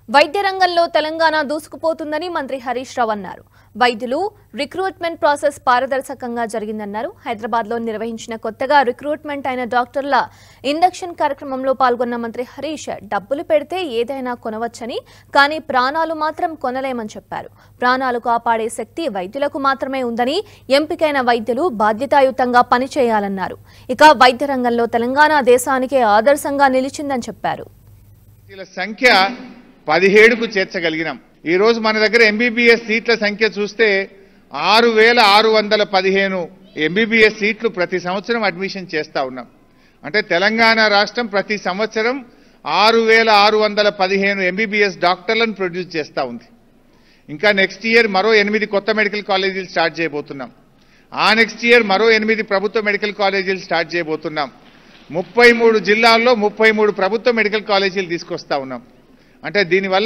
వైద్య రంగంలో తెలంగాణ దూసుకుపోతుందని మంత్రి హరీష్ రావు అన్నారు వైద్యులు రిక్రూట్మెంట్ ప్రాసెస్ పారదర్శకంగా జరిగిందన్నారు హైదరాబాద్ లో నిర్వహించిన కొత్తగా రిక్రూట్మెంట్ అయిన డాక్టర్ల ఇండక్షన్ కార్యక్రమంలో పాల్గొన్న మంత్రి హరీష్ డబ్బులు పెడితే ఏదైనా కొనవచ్చని కానీ ప్రాణాలు మాత్రం కొనలేమని చెప్పారు ప్రాణాలు కాపాడే శక్తి వైద్యులకు మాత్రమే ఉందని ఎంపికైన వైద్యులు బాధ్యతాయుతంగా పనిచేయాలన్నారు ఇక వైద్య రంగంలో తెలంగాణ దేశానికే ఆదర్శంగా నిలిచిందని చెప్పారు వీళ్ళ సంఖ్య పదిహేడుకు చేర్చగలిగినాం ఈ రోజు మన దగ్గర ఎంబీబీఎస్ సీట్ల సంఖ్య చూస్తే ఆరు వేల ఆరు వందల పదిహేను ఎంబీబీఎస్ సీట్లు ప్రతి సంవత్సరం అడ్మిషన్ చేస్తా ఉన్నాం అంటే తెలంగాణ రాష్ట్రం ప్రతి సంవత్సరం ఆరు వేల ఆరు వందల పదిహేను ఎంబీబీఎస్ డాక్టర్లను ప్రొడ్యూస్ చేస్తూ ఉంది ఇంకా నెక్స్ట్ ఇయర్ మరో ఎనిమిది కొత్త మెడికల్ కాలేజీలు స్టార్ట్ చేయబోతున్నాం ఆ నెక్స్ట్ ఇయర్ మరో ఎనిమిది ప్రభుత్వ మెడికల్ కాలేజీలు స్టార్ట్ చేయబోతున్నాం ముప్పై మూడు జిల్లాల్లో ముప్పై మూడు ప్రభుత్వ మెడికల్ కాలేజీలు తీసుకొస్తా ఉన్నాం అంటే దీనివల్ల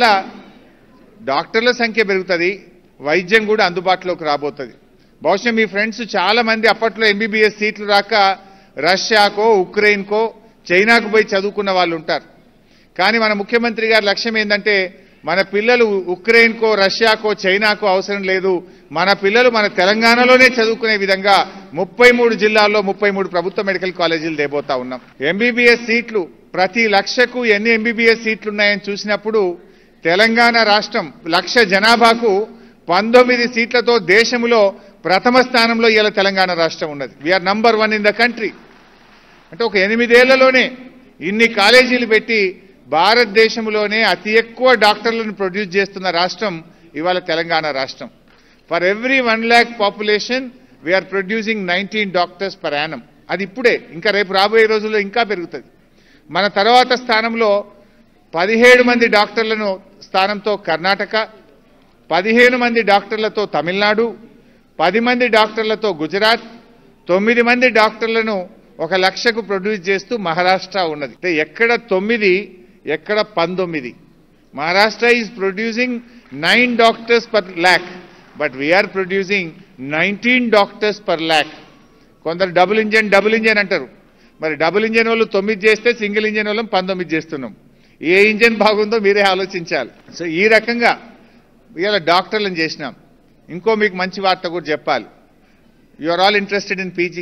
డాక్టర్ల సంఖ్య పెరుగుతుంది వైద్యం కూడా అందుబాటులోకి రాబోతుంది బహుశా మీ ఫ్రెండ్స్ చాలా మంది అప్పట్లో ఎంబీబీఎస్ సీట్లు రాక రష్యాకో ఉక్రెయిన్కో చైనాకు పోయి చదువుకున్న వాళ్ళు ఉంటారు కానీ మన ముఖ్యమంత్రి గారి లక్ష్యం ఏంటంటే మన పిల్లలు ఉక్రెయిన్కో రష్యాకో చైనాకో అవసరం లేదు మన పిల్లలు మన తెలంగాణలోనే చదువుకునే విధంగా ముప్పై మూడు జిల్లాల్లో ముప్పై మూడు ప్రభుత్వ మెడికల్ కాలేజీలు దేబోతా ఉన్నాం ఎంబీబీఎస్ సీట్లు ప్రతి లక్షకు ఎన్ని ఎంబీబీఎస్ సీట్లు ఉన్నాయని చూసినప్పుడు తెలంగాణ రాష్ట్రం లక్ష జనాభాకు పంతొమ్మిది సీట్లతో దేశంలో ప్రథమ స్థానంలో ఇలా తెలంగాణ రాష్ట్రం ఉన్నది we're number one in the country అంటే ఒక ఎనిమిదేళ్లలోనే ఇన్ని కాలేజీలు పెట్టి భారతదేశంలోనే అతి ఎక్కువ డాక్టర్లను ప్రొడ్యూస్ చేస్తున్న రాష్ట్రం ఇవాళ తెలంగాణ రాష్ట్రం for every one lakh population we're producing nineteen doctors per annum అది ఇప్పుడే ఇంకా రేపు రాబోయే రోజుల్లో ఇంకా పెరుగుతుంది మన తర్వాత స్థానంలో పదిహేడు మంది డాక్టర్లను స్థానంతో కర్ణాటక పదిహేను మంది డాక్టర్లతో తమిళనాడు పది మంది డాక్టర్లతో గుజరాత్ తొమ్మిది మంది డాక్టర్లను ఒక లక్షకు ప్రొడ్యూస్ చేస్తూ మహారాష్ట్ర ఉన్నది అంటే ఎక్కడ తొమ్మిది ఎక్కడ పంతొమ్మిది Maharashtra is producing nine doctors per lakh but we're producing nineteen doctors per lakh కొందరు డబుల్ ఇంజన్ డబుల్ ఇంజన్ అంటారు మరి డబుల్ ఇంజన్ వాళ్ళు తొమ్మిది చేస్తే సింగిల్ ఇంజన్ వాళ్ళం పంతొమ్మిది చేస్తున్నాం ఏ ఇంజన్ బాగుందో మీరే ఆలోచించాలి సో ఈ రకంగా ఇవాళ డాక్టర్లను చేసినాం ఇంకో మీకు మంచి వార్త కూడా చెప్పాలి you are all interested in PG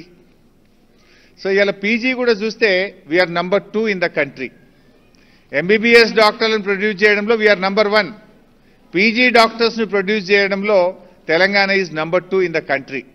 so ఇవాళ పీజీ కూడా చూస్తే we're number two in the country MBBS డాక్టర్లను ప్రొడ్యూస్ చేయడంలో వీఆర్ నంబర్ వన్ పీజీ డాక్టర్స్ను ప్రొడ్యూస్ చేయడంలో Telangana is number two in the country